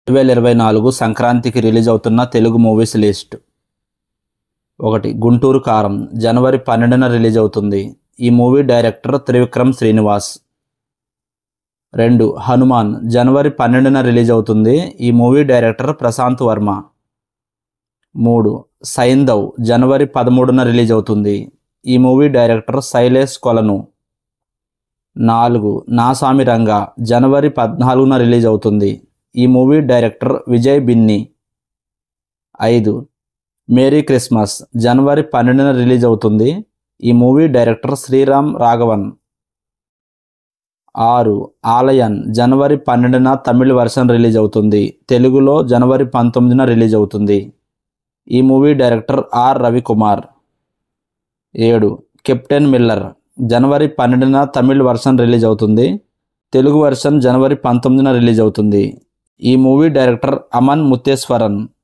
రెండు వేల ఇరవై నాలుగు సంక్రాంతికి రిలీజ్ అవుతున్న తెలుగు మూవీస్ లిస్ట్ ఒకటి గుంటూరు కారం జనవరి పన్నెండున రిలీజ్ అవుతుంది ఈ మూవీ డైరెక్టర్ త్రివిక్రమ్ శ్రీనివాస్ రెండు హనుమాన్ జనవరి పన్నెండున రిలీజ్ అవుతుంది ఈ మూవీ డైరెక్టర్ ప్రశాంత్ వర్మ మూడు సైందవ్ జనవరి పదమూడున రిలీజ్ అవుతుంది ఈ మూవీ డైరెక్టర్ శైలేష్ కొలను నాలుగు నాసామి రంగా జనవరి పద్నాలుగున రిలీజ్ అవుతుంది ఈ మూవీ డైరెక్టర్ విజయ్ బిన్ని ఐదు మేరీ క్రిస్మస్ జనవరి పన్నెండున రిలీజ్ అవుతుంది ఈ మూవీ డైరెక్టర్ శ్రీరామ్ రాఘవన్ ఆరు ఆలయన్ జనవరి పన్నెండున తమిళ వర్షన్ రిలీజ్ అవుతుంది తెలుగులో జనవరి పంతొమ్మిదిన రిలీజ్ అవుతుంది ఈ మూవీ డైరెక్టర్ ఆర్ రవికుమార్ ఏడు కెప్టెన్ మిల్లర్ జనవరి పన్నెండున తమిళ్ వర్షన్ రిలీజ్ అవుతుంది తెలుగు వర్షన్ జనవరి పంతొమ్మిదిన రిలీజ్ అవుతుంది ఈ మూవీ డైరెక్టర్ అమన్ ముత్తేశ్వరన్